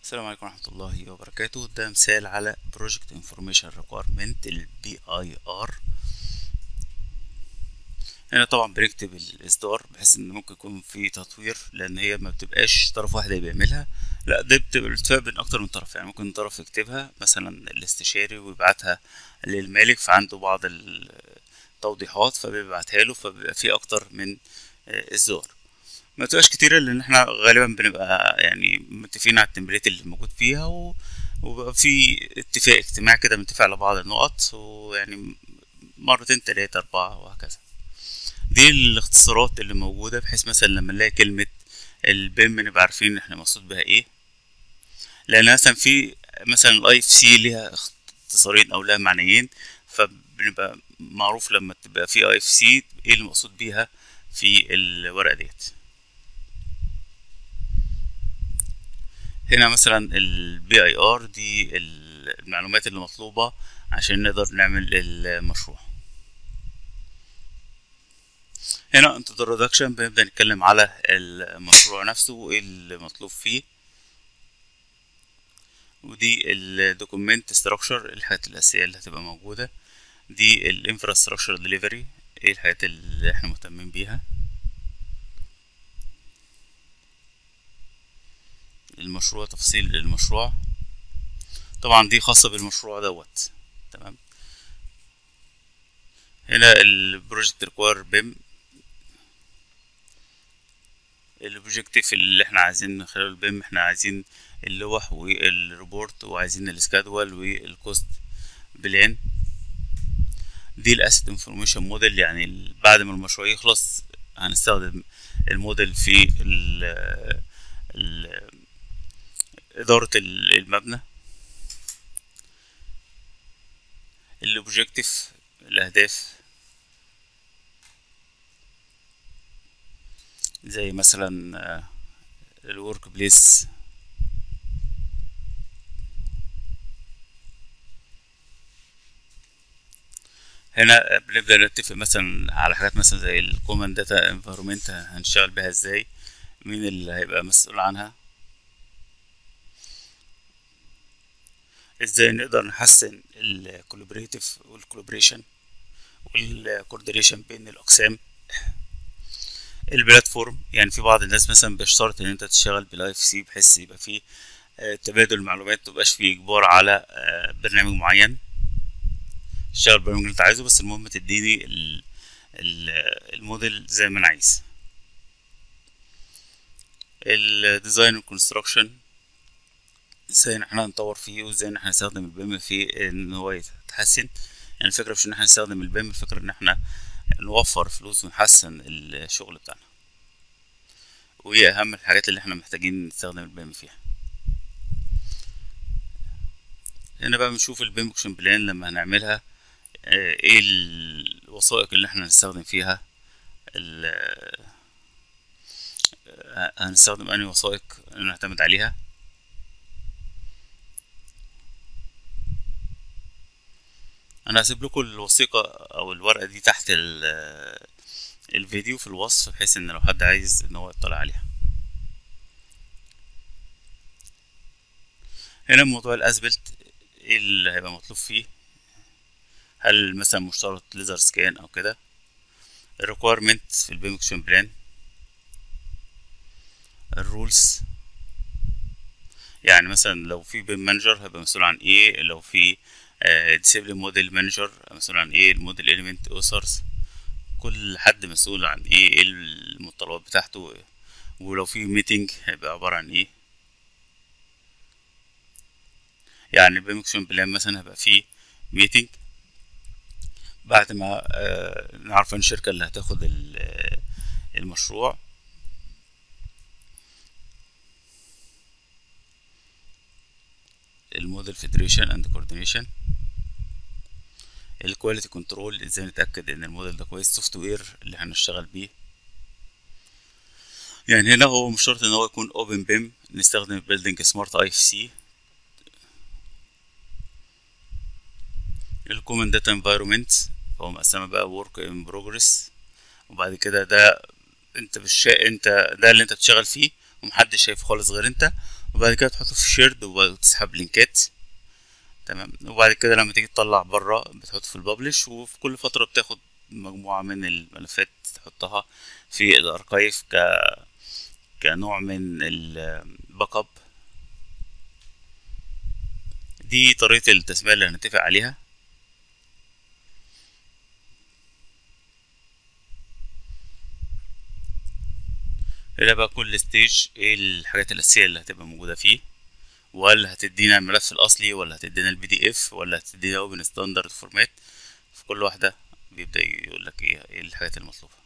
السلام عليكم ورحمة الله وبركاته ده مثال على Project Information Requirement ال BIR هنا طبعا بنكتب الإصدار بحيث إن ممكن يكون في تطوير لأن هي ما بتبقاش طرف واحد اللي بيعملها لا دي بتبقى الاتفاق بين أكتر من طرف يعني ممكن طرف يكتبها مثلا الاستشاري ويبعتها للمالك فعنده بعض التوضيحات فبيبعتها له فبيبقى في أكتر من إصدار ما تبقاش كتيرة لأن احنا غالبا بنبقى يعني متفقين على التمبليت اللي موجود فيها و... وبقى في اتفاق اجتماع كده بنتفق على بعض النقط ويعني مرتين تلاتة أربعة وهكذا دي الاختصارات اللي موجودة بحيث مثلا لما نلاقي كلمة البيم نبقى عارفين احنا مقصود بها ايه لأن مثلا في مثلا الاي اف سي ليها اختصارين أو لها معنيين فبنبقى معروف لما تبقى في اي اف سي ايه المقصود بيها في الورقة ديت هنا مثلا البي اي ار دي المعلومات اللي مطلوبة عشان نقدر نعمل المشروع هنا introduction بنبدأ نتكلم على المشروع نفسه وايه اللي فيه ودي الدوكيمنت ستراكشر الحاجات الأساسية اللي هتبقى موجودة دي الانفراستراكشر ديليفري ايه الحاجات اللي احنا مهتمين بيها المشروع تفاصيل المشروع طبعا دي خاصة بالمشروع دوت تمام هنا البروجكت ريكوير بيم البروجكتيف اللي احنا عايزين من خلال البيم احنا عايزين اللوح والريبورت وعايزين السكادول والكوست بلان دي الاسيت انفورميشن موديل يعني بعد ما المشروع يخلص هنستخدم الموديل في ال ال إدارة المبنى الأوبجيكتيف الأهداف زي مثلا الورك بليس هنا بنبدأ نتفق مثلا على حاجات مثلا زي الكومن داتا انفيرومنت هنشتغل بيها ازاي مين اللي هيبقى مسؤول عنها ازاي نقدر نحسن الكولابريتيف والكولابريشن والكوردينيشن بين الاقسام البلاتفورم يعني في بعض الناس مثلا بيشترط ان انت تشتغل بالاي سي بحيث يبقى في تبادل المعلومات متبقاش في اجبار على برنامج معين تشتغل البرنامج اللي انت عايزه بس المهم تديني الموديل زي ما انا عايز الديزاين والكونستراكشن ازاي ان احنا نطور فيه وازاي ان احنا نستخدم البيم في ان هو يتحسن يعني الفكرة مش ان احنا نستخدم البيم الفكرة ان احنا نوفر فلوس ونحسن الشغل بتاعنا وهي اهم الحاجات اللي احنا محتاجين نستخدم البيم فيها هنا بقى بنشوف البيم اكشن بلان لما هنعملها ايه الوثائق اللي احنا هنستخدم فيها هنستخدم انهي وثائق نعتمد عليها انا هسيب لكم الوثيقة او الورقة دي تحت الفيديو في الوصف بحيث ان لو حد عايز ان هو يطلع عليها هنا موضوع الاسبلت ايه اللي هيبقى مطلوب فيه هل مثلا مشترط ليزر سكان او كده الريكويرمنت في البيم اكشن بلان الرولز يعني مثلا لو في بيم مانجر هيبقى مسؤول عن ايه لو في ديسيبلين موديل مانجر مسؤول عن ايه الموديل اليمنت اوثرز كل حد مسؤول عن ايه ايه المتطلبات بتاعته ولو في ميتنج هيبقى عبارة عن ايه يعني بيمكشن بلان مثلا هيبقى فيه ميتنج بعد ما آه نعرف ان الشركة اللي هتاخد المشروع الموديل فيدريشن اند كوردينيشن الكواليتي كنترول ازاي نتاكد ان الموديل ده كويس سوفت وير اللي هنشتغل بيه يعني هنا هو مش شرط ان هو يكون اوبن بيم نستخدم بيلدينج سمارت اي اف سي الكومن داتا انفايرومنت هو مقسمه بقى ورك ان بروجريس وبعد كده ده انت مش انت ده اللي انت بتشتغل فيه ومحدش شايفه خالص غير انت وبعد كده تحطه في شيرد وتسحب لينكات تمام وبعد كده لما تيجي تطلع بره بتحطه في الببلش وفي كل فترة بتاخد مجموعة من الملفات تحطها في الاركايف ك كنوع من الباك اب دي طريقة التسمية اللي هنتفق عليها هنا بقى كل ستيج ايه الحاجات الأساسية اللي هتبقى موجودة فيه وهل هتدينا الملف الأصلي ولا هتدينا البي دي اف ولا هتدينا اوبن ستاندرد فورمات في كل واحدة بيبدأ يقولك ايه ايه الحاجات المطلوبة